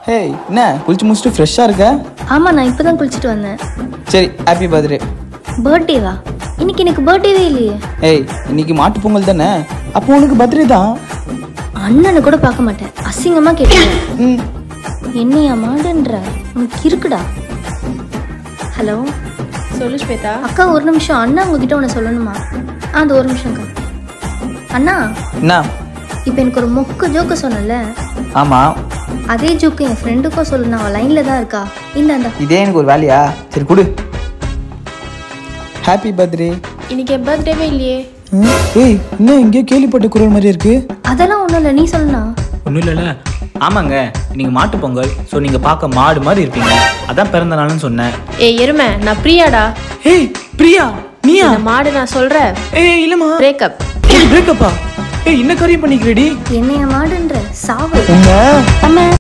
hey என்ன குளிச்சு முடிச்சுட்டு ஃப்ரெஷ்ஷாக இருக்க ஆமா நான் இப்பதான் குளிச்சுட்டு வந்தேன் சரி ஹாப்பி பர்த்டே பர்த்டேவா இன்னைக்கு எனக்கு பர்த்டேவே இல்லையே ஏய் இன்னைக்கு மாட்டு பொங்கல் தானே அப்போ உனக்கு பர்த்டே தான் அண்ணனை கூட பார்க்க மாட்டேன் அசிங்கமா கேட்டேன் ம் என்னையா மாடுன்ற உனக்கு இருக்குடா ஹலோ சொல்லு ஸ்வேதா அக்கா ஒரு நிமிஷம் அண்ணா உங்ககிட்ட ஒன்று சொல்லணுமா ஆ அது ஒரு நிமிஷம் அக்கா அண்ணா என்ன இப்போ எனக்கு ஒரு மொக்க ஜோக்கு சொன்னல ஆமாம் அதே ஜோக்கு என் ஃப்ரெண்டுக்கும் சொல்லணும் அவள் லைனில் தான் இருக்கா இந்தாண்டா இதே எனக்கு ஒரு வேலையா சரி கொடு ஹாப்பி பர்த்டே இன்னைக்கு என் பர்த்டேவே இல்லையே ஏய் என்ன எங்கேயோ கேள்விப்பட்ட குரல் மாதிரி இருக்கு அதெல்லாம் ஒன்றும் இல்லை நீ சொல்லணா ஒன்றும் இல்லைல்ல ஆமாங்க நீங்கள் மாட்டு பொங்கல் ஸோ நீங்கள் பார்க்க மாடு மாதிரி இருப்பீங்க அதான் பிறந்த நாள்னு சொன்னேன் ஏய் எருமை நான் பிரியாடா ஏய் பிரியா நீயா இந்த மாடு நான் சொல்றேன் ஏய் இல்லைம்மா பிரேக்கப் பிரேக்கப்பா ஏய் என்ன காரியம் பண்ணிக்கிறடி என்னைய மாடுன்ற சாவு உங்க அம்மா